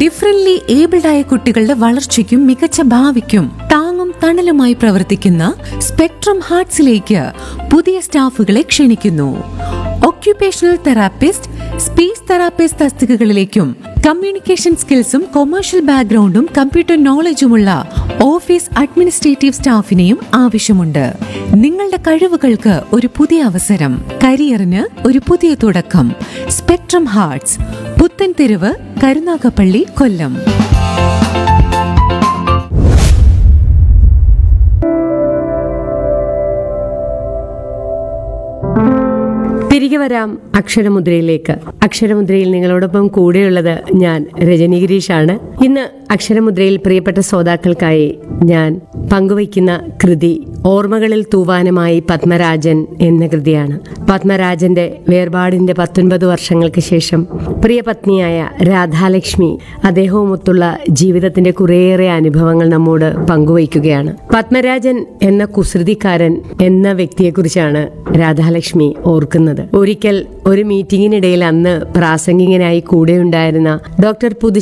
differently abled ആയ കുട്ടികളുടെ വളർച്ചയ്ക്കും മികച്ച ഭാവിക്കും താങ്ങും തണലുമായി പ്രവർത്തിക്കുന്ന സ്പെക്ട്രം ഹാർട്സിലേക്ക് പുതിയ സ്റ്റാഫുകളെ ക്ഷണിക്കുന്നു ഒക്യുപേഷണൽ തെറാപ്പിസ്റ്റ് സ്പീച്ച് തെറാപ്പിസ്റ്റ് തസ്തികകളിലേക്കും കമ്മ്യൂണിക്കേഷൻ സ്കിൽസും കൊമേഴ്ഷ്യൽ ബാക്ക്ഗ്രൗണ്ടും കമ്പ്യൂട്ടർ നോളജുമുള്ള ഓഫീസ് അഡ്മിനിസ്ട്രേറ്റീവ് സ്റ്റാഫിനെയും ആവശ്യമുണ്ട് നിങ്ങളുടെ കഴിവുകൾക്ക് ഒരു പുതിയ അവസരം കരിയറിന് ഒരു പുതിയ തുടക്കം സ്പെക്ട്രം ഹാർട്സ് പുത്തൻതെരുവ് കരുനാഗപ്പള്ളി കൊല്ലം തിരികെ വരാം അക്ഷരമുദ്രയിലേക്ക് അക്ഷരമുദ്രയിൽ നിങ്ങളോടൊപ്പം കൂടെയുള്ളത് ഞാൻ രജനി ഗിരീഷാണ് ഇന്ന് അക്ഷരമുദ്രയിൽ പ്രിയപ്പെട്ട ശ്രോതാക്കൾക്കായി ഞാൻ പങ്കുവയ്ക്കുന്ന കൃതി ഓർമ്മകളിൽ തൂവാനുമായി പത്മരാജൻ എന്ന കൃതിയാണ് പത്മരാജന്റെ വേർപാടിന്റെ പത്തൊൻപത് വർഷങ്ങൾക്ക് ശേഷം പ്രിയ പത്നിയായ രാധാലക്ഷ്മി അദ്ദേഹവുമൊത്തുള്ള ജീവിതത്തിന്റെ കുറേയേറെ അനുഭവങ്ങൾ നമ്മോട് പങ്കുവയ്ക്കുകയാണ് പത്മരാജൻ എന്ന കുസൃതിക്കാരൻ എന്ന വ്യക്തിയെക്കുറിച്ചാണ് രാധാലക്ഷ്മി ഓർക്കുന്നത് ഒരിക്കൽ ഒരു മീറ്റിംഗിനിടയിൽ അന്ന് പ്രാസംഗികനായി കൂടെയുണ്ടായിരുന്ന ഡോക്ടർ പുതുശ്ശേരി